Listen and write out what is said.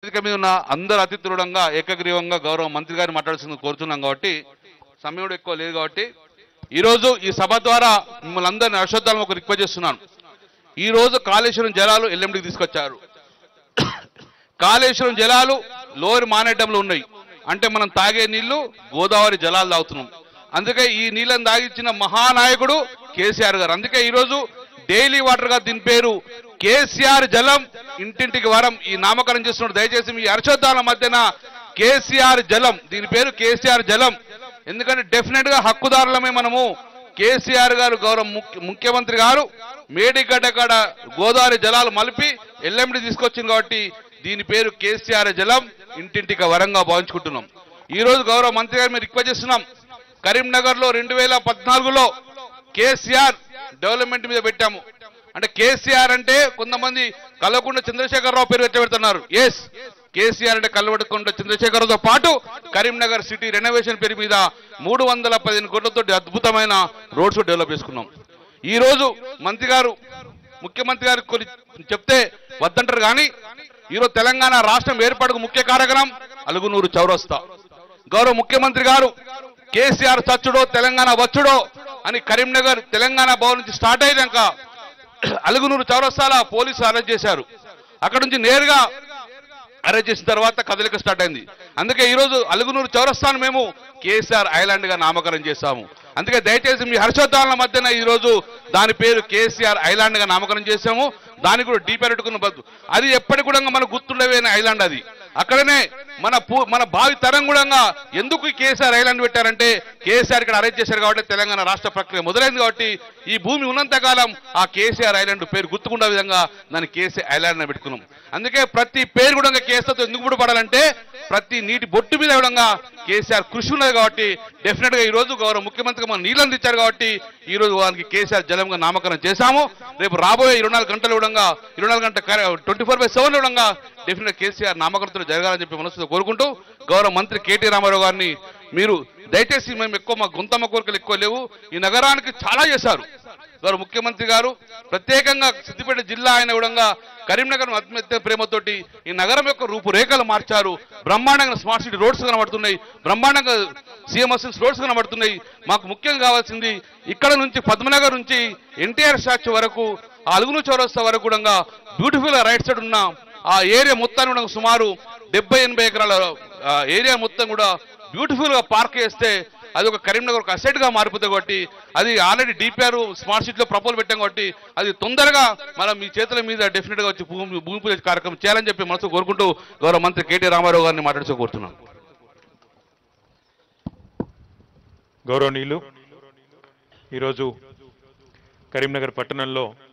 వేదిక మీద ఉన్న అందరు అతిథులంగా ఏకగ్రీవంగా గౌరవ మంత్రి గారిని మాట్లాడాల్సింది కోరుతున్నాం కాబట్టి సమయం కూడా ఎక్కువ లేదు కాబట్టి ఈరోజు ఈ సభ ద్వారా మిమ్మల్ని అందరిని అశ్వత్థాలను ఒక రిక్వెస్ట్ చేస్తున్నాను ఈ రోజు కాళేశ్వరం జలాలు ఎల్ఎండికి తీసుకొచ్చారు కాళేశ్వరం జలాలు లోయర్ మానేటంలో ఉన్నాయి అంటే మనం తాగే నీళ్లు గోదావరి జలాలు తాగుతున్నాం అందుకే ఈ నీళ్ళని తాగిచ్చిన మహానాయకుడు కేసీఆర్ గారు అందుకే ఈరోజు డైలీ వాటర్ గా దీని పేరు కేసీఆర్ జలం ఇంటింటికి వరం ఈ నామకరణం చేస్తున్నాడు దయచేసి మీ హర్షోద్దాల మధ్యన కేసీఆర్ జలం దీని పేరు కేసీఆర్ జలం ఎందుకంటే డెఫినెట్ గా హక్కుదారులమే మనము కేసీఆర్ గారు గౌరవ ముఖ్య- ముఖ్యమంత్రి గారు మేడిగడ్డ కాడ గోదావరి జలాలు మలిపి ఎల్ఎండి తీసుకొచ్చింది కాబట్టి దీని పేరు కేసీఆర్ జలం ఇంటింటికి వరంగా భావించుకుంటున్నాం ఈ రోజు గౌరవ మంత్రి గారు మీరు రిక్వెస్ట్ చేస్తున్నాం కరీంనగర్ లో రెండు వేల పద్నాలుగులో కేసీఆర్ డెవలప్మెంట్ మీద పెట్టాము అంటే కేసీఆర్ అంటే కొంతమంది కల్వకుంట్ల చంద్రశేఖరరావు పేరు ఎట్లా పెడుతున్నారు ఎస్ కేసీఆర్ అంటే కల్వకుంట్ల చంద్రశేఖరరావుతో పాటు కరీంనగర్ సిటీ రెనోవేషన్ పేరు మీద మూడు వందల పదిహేను కోట్లతో అద్భుతమైన రోడ్స్ డెవలప్ చేసుకున్నాం ఈ రోజు మంత్రి గారు ముఖ్యమంత్రి గారు కొన్ని చెప్తే వద్దంటారు కానీ ఈరోజు తెలంగాణ రాష్ట్రం ఏర్పాటుకు ముఖ్య కారకం అలుగునూరు చౌరస్తా గౌరవ ముఖ్యమంత్రి గారు కేసీఆర్ చచ్చుడో తెలంగాణ వచ్చుడో అని కరీంనగర్ తెలంగాణ భవన్ నుంచి స్టార్ట్ అయినాక అలుగునూరు చౌరస్తాల పోలీసులు అరెస్ట్ చేశారు అక్కడ నుంచి నేరుగా అరెస్ట్ చేసిన తర్వాత కదలిక స్టార్ట్ అయింది అందుకే ఈ రోజు అలుగునూరు చౌరస్తాను మేము కేసీఆర్ ఐలాండ్ గా నామకరణం చేశాము అందుకే దయచేసి మీ హర్షోద్దాల మధ్యన ఈ రోజు దాని పేరు కేసీఆర్ ఐలాండ్ గా నామకరణం చేశాము దానికి కూడా డీ పెట్టుకున్న బద్దు అది ఎప్పటికి కూడా మనకు గుర్తుండవేన ఐలాండ్ అది అక్కడనే మన పూ- మన భావి తరం కూడా ఎందుకు ఈ కేసీఆర్ ఐలాండ్ పెట్టారంటే కేసీఆర్ ఇక్కడ అరెస్ట్ చేశారు కాబట్టి తెలంగాణ రాష్ట్ర ప్రక్రియ మొదలైంది కాబట్టి ఈ భూమి ఉన్నంత కాలం ఆ కేసీఆర్ ఐలాండ్ పేరు గుర్తుకుండే విధంగా దాన్ని కేసీఆర్ ఐలాండ్ అని పెట్టుకున్నాం అందుకే ప్రతి పేరు కూడా కేసీఆర్తో ఎందుకు ముడిపడాలంటే ప్రతి నీటి బొట్టు మీద కూడా కేసీఆర్ కృషి ఉన్నది కాబట్టి డెఫినెట్ గా ఈ రోజు గౌరవ ముఖ్యమంత్రిగా మనం నీళ్ళు అందించారు కాబట్టి ఈ రోజు వారికి కేసీఆర్ జలంగా నామకరణం చేశాము రేపు రాబోయే ఇరవై నాలుగు గంటల కూడా ఇరవై నాలుగు గంట ట్వంటీ ఫోర్ బై సెవెన్ కూడా డెఫినెట్ కేసీఆర్ నామకరణతో జరగాలని చెప్పి మనసుతో కోరుకుంటూ గౌరవ మంత్రి కేటీ రామారావు గారిని మీరు దయచేసి మేము ఎక్కువ మా గుంతమ్మ కోరికలు ఎక్కువ లేవు ఈ నగరానికి చాలా చేశారు గౌరవ ముఖ్యమంత్రి గారు ప్రత్యేకంగా సిద్దిపేట జిల్లా అయిన కూడా కరీంనగర్ అత్యంత ప్రేమతోటి ఈ నగరం యొక్క రూపురేఖలు మార్చారు బ్రహ్మాండంగా స్మార్ట్ సిటీ రోడ్స్ కనబడుతున్నాయి బ్రహ్మాండంగా సిఎంఎస్ రోడ్స్ కనబడుతున్నాయి మాకు ముఖ్యంగా కావాల్సింది ఇక్కడ నుంచి పద్మనగర్ నుంచి ఎన్టీఆర్ స్టాచ్యూ వరకు ఆ అలుగును చౌరస్తా వరకు కూడా బ్యూటిఫుల్ గా రైట్ సైడ్ ఉన్న ఆ ఏరియా మొత్తాన్ని కూడా సుమారు డెబ్బై ఎనభై ఎకరాల ఆ, ఏరియా మొత్తం కూడా బ్యూటిఫుల్ గా పార్క్ చేస్తే అది ఒక కరీంనగర్ ఒక అసెట్ గా మారిపోతుంది కాబట్టి అది ఆల్రెడీ డిపిఆర్ స్మార్ట్ సిటీలో ప్రపోజల్ పెట్టాం కాబట్టి అది తొందరగా మనం మీ చేతుల మీద డెఫినెట్ గా వచ్చి భూమి భూమి పూజ కార్యక్రమం చేయాలని చెప్పి మనసు కోరుకుంటూ గౌరవ మంత్రి కేటీ రామారావు గారిని మాట్లాడుతూ కోరుతున్నాను గౌరవనీయులు ఈరోజు కరీంనగర్ పట్టణంలో